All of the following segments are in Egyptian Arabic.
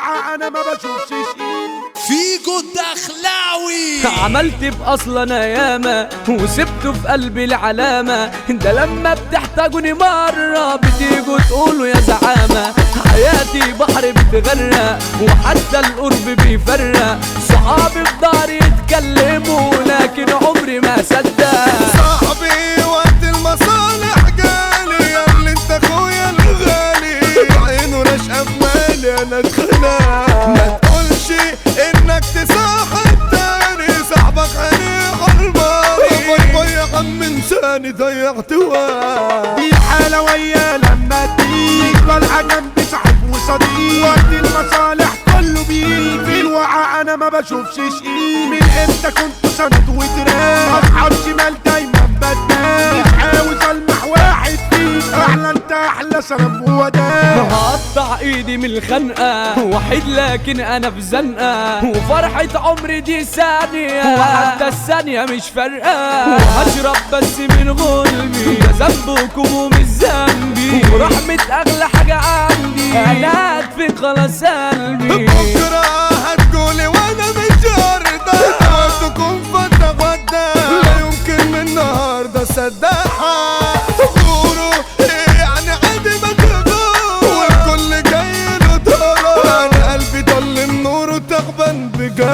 الوعى انا ما بشوفش شيء فيجو الدخلاوي عملت بأصل انا ياما وسبته في قلبي العلامة ده لما بتحتاجوني مرة بتيجوا تقولوا يا زعامة حياتي بحر بتغرق وحتى القرب بيفرق صحابي في ضهري يتكلموا لكن عمري ما صدق صاحبي وقت المصالح جالي يا اللي انت اخويا الغالي عينه رشقه في مالي انا اتخنق ما تقولش انك تصاحب تاني صاحبك عليه حرماني باي باي يا عم انساني ضيعت وقت دي الحالة ويا لما تيجي طالعة جنبي صاحب وصديق وقت المصالح كله بيجي في الوعى انا ما بشوفش شيء من امتى كنت سند وتراب اصحاب شمال دايما بدال مش عاوز المح واحد فيك احلى انت احلى سلام وداد هقطع ايدي من الخنقة وحيد لكن انا في زنقة وفرحة عمري دي ثانية وحتى الثانية مش فارقة وهشرب بس من غلبي ده ذنبكم ومش ذنبي ورحمة اغلى حاجة عندي انا هدفي خلاص قلبي بكرة هتقولي وانا مش هرضى وقتكم فترة غدا لا يمكن من النهاردة صدقها غوروا يعني عادي ما تغور والكل جاي له دورة انا قلبي ضل نوره تعبان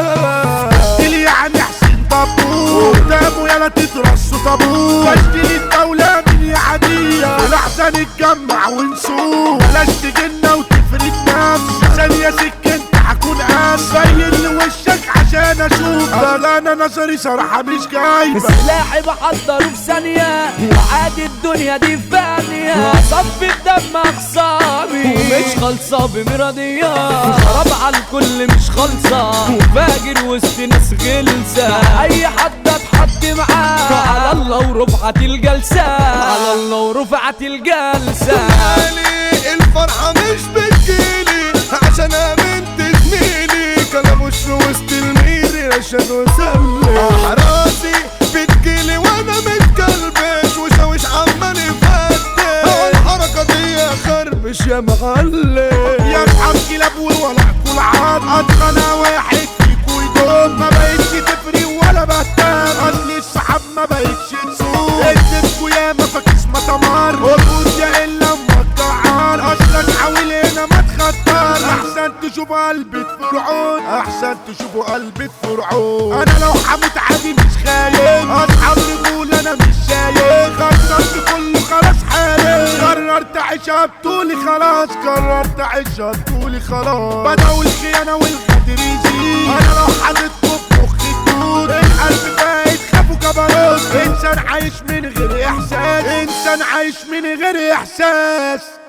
بجد اللي يعني حسين طابور قدامه يلا تترصوا طابور واشتري الدولة من يا عادية والأحسن نتجمع ونسوق بلاش تجينا وتفرد نفسك ثانية سكنت هكون قاس بين وشك عشان اشوف اصل انا نظري صراحة مش جايبة سلاحي بحضره في ثانية وعادي الدنيا دي فانية صفي الدم أخصامي ومش خالصة بمرضية خراب على الكل مش خالصة وفاجر وسط ناس غلسة أي حد اتحط معاه على الله ورفعت الجلسة على الله ورفعت الجلسة علي الفرحة مش بتجيلي عشان امنت زميلي كلام وش وسط الميري رشد وسلي راسي بتجيلي وانا متكلبش وشاوش عمال يفتش الحركة دي خربش يا معلم يا اصحاب كلاب ولا كل عاد اتخنى واحد فيكو يدوم ما بقتش تفري ولا بهتم اصل الصحاب ما بقتش تسوق اديتكو يا ما فاكس ما تمر وجود يا الا ما تجعر اصلك حاول هنا ما تخطر احسن تشوفوا قلبة فرعون احسن تشوفوا قلبة فرعون انا لو حمت عادي مش خايف اصحاب رجول انا مش شايف خسرت كله خلاص حالي قررت اعيشها بطولي خلاص قررت اعيشها بطولي خلاص بدأوا الخيانة والغدر يزيد انا لو حاططكم في مخي تموت القلب بقى خافوا كبروت انسان عايش من غير احساس انسان عايش من غير احساس